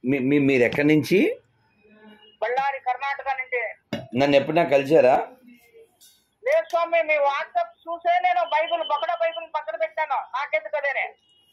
మీ మీ- మీరు ఎక్కడి నుంచి బళ్ళారి కర్ణాటక నుండి నన్ను ఎప్పుడైనా కలిసారా లేదు స్వామి మీ వాట్సాప్ చూసే నేను బైబిల్ బొకడ బైబిల్ పక్కన పెట్టాను నాకెందుకు అదేనే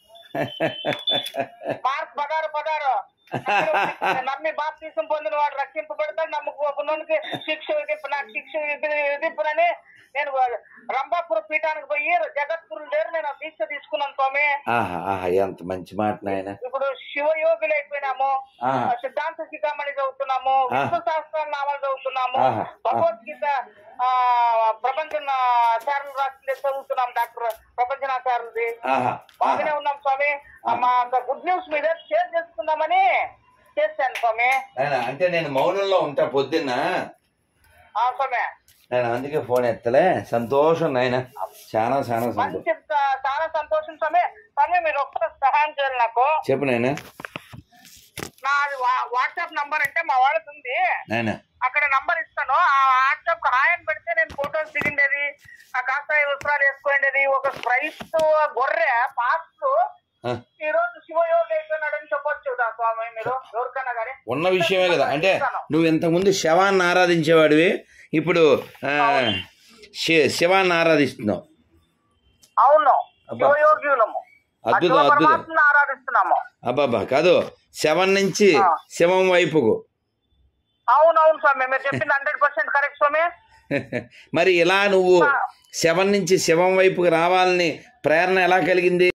మార్క్ పదారు పదారు నమ్మి బాప్తీసం పొందిన వాడు రక్షింపబడతాడు నమ్ముకోకున్నోనికి శిక్ష విధింపు నాకు శిక్ష విధి- విధింపునని నేను రంభాపుర పీఠానికి పోయి జగద్గురు లేరు నేను ఆ దీక్ష తీసుకున్నాను స్వామి ఆహా ఆహా ఎంత మంచి మాట నాయన ఇప్పుడు శివయోగులు అయిపోయినాము ఆహా. ఆ సిద్ధాంత శిఖామణి చదువుతున్నాము ఆహా. విష్ణు సహస్ర నామాలు చదువుతున్నాము ఆహా. భగవద్గీత ఆ, ప్రపంచాచార్యులు రాసింది చదువుతున్నాం డాక్టర్ ప్రపంచనాచార్యులది ఆహా బాగానే ఆహా. ఉన్నాం స్వామి ఆ, మా గుడ్ న్యూస్ మీద షేర్ చేసుకుందామని చేశాను స్వామి నాయన అంటే నేను మౌనంలో ఉంటా పొద్దున్న ఆ స్వామి నేను అందుకే ఫోన్ ఎత్తలే సంతోషం నాయన చాలా చాలా సంతోషం మంచి చాలా సంతోషం స్వామి స్వామి మీరు ఒక్కసారి సహాయం చేయాలి నాకు చెప్పు నాయన నా వాట్సాప్ నంబర్ అంటే మా వాళ్ళది ఉంది నాయన అక్కడ నంబర్ ఇస్తాను ఆ వాట్సాప్ హాయ్ అని పెడితే నేను ఫోటోస్ దిగిండేది ఆ కాస్తాయి వస్త్రాలు వేసుకోండేది ఒక స్ప్రైట్ గొర్రె పాస్ట్ ఆ, ఈ రోజు శివయోగి అయిపోయినాడని చెప్పొచ్చు కదా స్వామి మీరు ఎవరికైనా కానీ ఉన్న విషయమే కదా అంటే నువ్వు ఇంతకుముందు శవాన్ని ఆరాధించేవాడివి ఇప్పుడు ఆ, శి- శివాన్ని ఆరాధిస్తున్నావు అవును అబ్బా. శివయోగ్యులము ఆ అద్భుతం శివ అద్భుతం పరమాత్మను ఆరాధిస్తున్నాము అబ్బాబా కాదు శవం నుంచి ఆ. శవం వైపుకు అవునవును స్వామి మీరు చెప్పింది హండ్రెడ్ పర్సెంట్ కరెక్ట్ స్వామి మరి ఇలా నువ్వు శవం నుంచి శవం వైపుకు రావాలని ప్రేరణ ఎలా కలిగింది